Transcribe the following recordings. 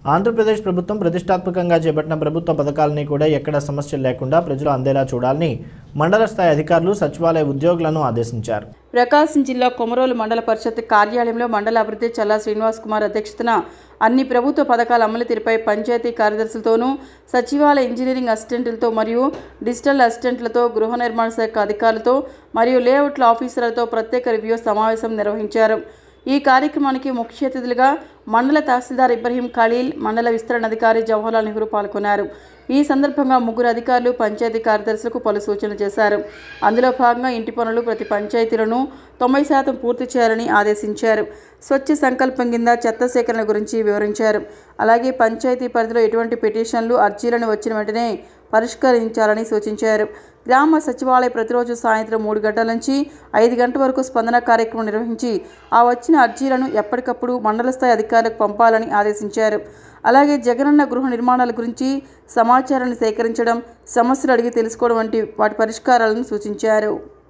ఆంధ్రప్రదేశ్ ప్రభుత్వం ప్రతిష్టాత్మకంగా చేపట్టిన ప్రభుత్వ పథకాలని కూడా ఎక్కడ సమస్యలు లేకుండా ప్రజలు అందేలా చూడాలని మండల స్థాయి అధికారులు సచివాలయ ఉద్యోగులను ఆదేశించారు ప్రకాశం జిల్లా కొమరోలు మండల పరిషత్ కార్యాలయంలో మండల అభివృద్ధి చల్లా శ్రీనివాస్ కుమార్ అధ్యక్షతన అన్ని ప్రభుత్వ పథకాల అమలు తీరుపై పంచాయతీ కార్యదర్శులతోనూ సచివాలయ ఇంజనీరింగ్ అసిస్టెంట్లతో మరియు డిజిటల్ అసిస్టెంట్లతో గృహ నిర్మాణ శాఖ అధికారులతో మరియు లేఅవుట్ల ఆఫీసర్లతో ప్రత్యేక రివ్యూ సమావేశం నిర్వహించారు ఈ కార్యక్రమానికి ముఖ్య అతిథులుగా మండల తహసీల్దార్ ఇబ్రహీం ఖలీల్ మండల విస్తరణ అధికారి జవహర్లాల్ నెహ్రూ పాల్గొన్నారు ఈ సందర్భంగా ముగ్గురు అధికారులు పంచాయతీ కార్యదర్శులకు పలు సూచనలు చేశారు అందులో భాగంగా ఇంటి పనులు ప్రతి పంచాయతీలను తొంభై శాతం పూర్తి చేయాలని ఆదేశించారు స్వచ్ఛ సంకల్పం కింద చెత్త సేకరణ గురించి వివరించారు అలాగే పంచాయతీ పరిధిలో ఎటువంటి పిటిషన్లు అర్జీలను వచ్చిన వెంటనే పరిష్కరించాలని సూచించారు గ్రామ సచివాలయ ప్రతిరోజు సాయంత్రం మూడు గంటల నుంచి ఐదు గంటల వరకు స్పందన కార్యక్రమం నిర్వహించి ఆ వచ్చిన అర్జీలను ఎప్పటికప్పుడు మండల స్థాయి అధికారులకు పంపాలని ఆదేశించారు అలాగే జగనన్న గృహ నిర్మాణాల గురించి సమాచారాన్ని సేకరించడం సమస్యలు అడిగి తెలుసుకోవడం వంటి వాటి పరిష్కారాలను సూచించారు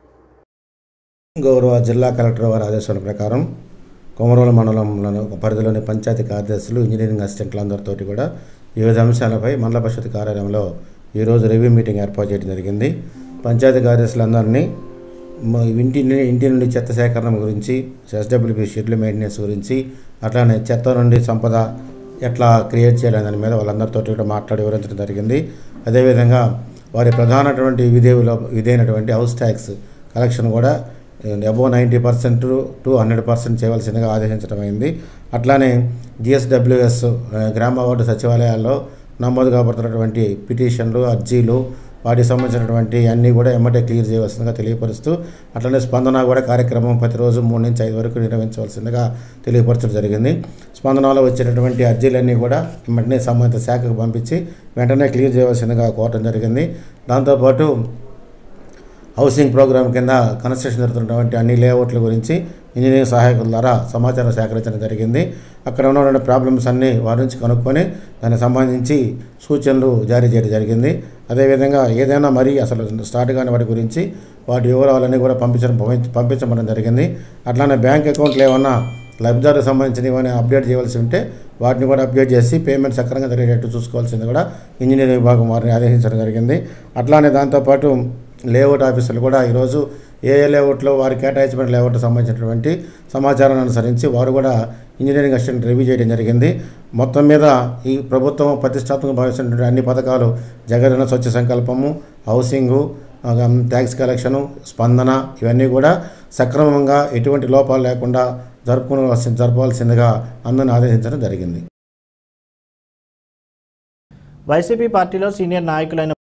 గౌరవ జిల్లా కలెక్టర్ వారి ఆదేశాల ప్రకారం కొమరోలు మండలంలోని ఒక పరిధిలోని పంచాయతీ కార్యదర్శులు ఇంజనీరింగ్ అసిస్టెంట్లు అందరితోటి కూడా వివిధ అంశాలపై మండల పరిషత్ కార్యాలయంలో ఈరోజు రివ్యూ మీటింగ్ ఏర్పాటు చేయడం జరిగింది పంచాయతీ కార్యదర్శులందరినీ మ- ఇంటి ని- ఇంటి నుండి చెత్త సేకరణ గురించి ఎస్డబ్ల్యూపీ షెడ్యూల్ మెయింటెనెన్స్ గురించి అట్లానే చెత్త నుండి సంపద ఎట్లా క్రియేట్ చేయాలనే దాని మీద వాళ్ళందరితో కూడా మాట్లాడి వివరించడం జరిగింది అదేవిధంగా వారి ప్రధానటువంటి విధేయుల విధైనటువంటి హౌస్ ట్యాక్స్ కలెక్షన్ కూడా above ninety percent to hundred percent చేయవలసిందిగా ఆదేశించడం అయింది అట్లానే జిఎస్డబ్ల్యూఎస్ గ్రామ వార్డు సచివాలయాల్లో నమోదు కాబడుతున్నటువంటి పిటిషన్లు అర్జీలు వాటికి సంబంధించినటువంటి అన్నీ కూడా ఎమ్మటే క్లియర్ చేయవలసిందిగా తెలియపరుస్తూ అట్లనే స్పందన కూడా కార్యక్రమం ప్రతిరోజు మూడు నుంచి ఐదు వరకు నిర్వహించవలసిందిగా తెలియపరచడం జరిగింది స్పందనలో వచ్చేటటువంటి అర్జీలన్నీ కూడా వెంటనే సంబంధిత శాఖకు పంపించి వెంటనే క్లియర్ చేయవలసిందిగా కోరడం జరిగింది దాంతోపాటు హౌసింగ్ ప్రోగ్రామ్ కింద కన్స్ట్రక్షన్ జరుగుతున్నటువంటి అన్ని లేఅవుట్ల గురించి ఇంజనీరింగ్ సహాయకుల ద్వారా సమాచారం సేకరించడం జరిగింది అక్కడ ఉన్నటువంటి ప్రాబ్లమ్స్ అన్నీ వారి నుంచి కనుక్కొని దానికి సంబంధించి సూచనలు జారీ చేయడం జరిగింది అదేవిధంగా ఏదైనా మరీ అసలు స్టార్ట్ కాని వాటి గురించి వాటి వివరాలన్నీ కూడా పంపించడం పంపించ- పంపించడం జరిగింది అట్లానే బ్యాంక్ అకౌంట్లు ఏమన్నా లబ్ధిదారులకు సంబంధించిన ఏమైనా అప్డేట్ చేయవలసి ఉంటే వాటిని కూడా అప్డేట్ చేసి పేమెంట్ సక్రమంగా జరిగేటట్టు చూసుకోవాల్సింది కూడా ఇంజనీరింగ్ విభాగం వారిని ఆదేశించడం జరిగింది అట్లానే దాంతోపాటు లేఅవుట్ ఆఫీసర్లు కూడా ఈరోజు ఏ ఏ లేఅవుట్లో వారి కేటాయించబడిన లేఅవుట్ సంబంధించినటువంటి సమాచారాన్ని అనుసరించి వారు కూడా ఇంజనీరింగ్ అసిస్టెంట్ రివ్యూ చేయడం జరిగింది మొత్తం మీద ఈ ప్రభుత్వం ప్రతిష్టాత్మకంగా భావిస్తున్నటువంటి అన్ని పథకాలు జగనన్న స్వచ్ఛ సంకల్పము హౌసింగు ఆ, ట్యాక్స్ కలెక్షను స్పందన ఇవన్నీ కూడా సక్రమంగా ఎటువంటి లోపాలు లేకుండా జరుపుకోవాల్సి జరపవలసిందిగా అందరిని ఆదేశించడం జరిగింది వైసీపీ పార్టీలో సీనియర్ నాయకులైన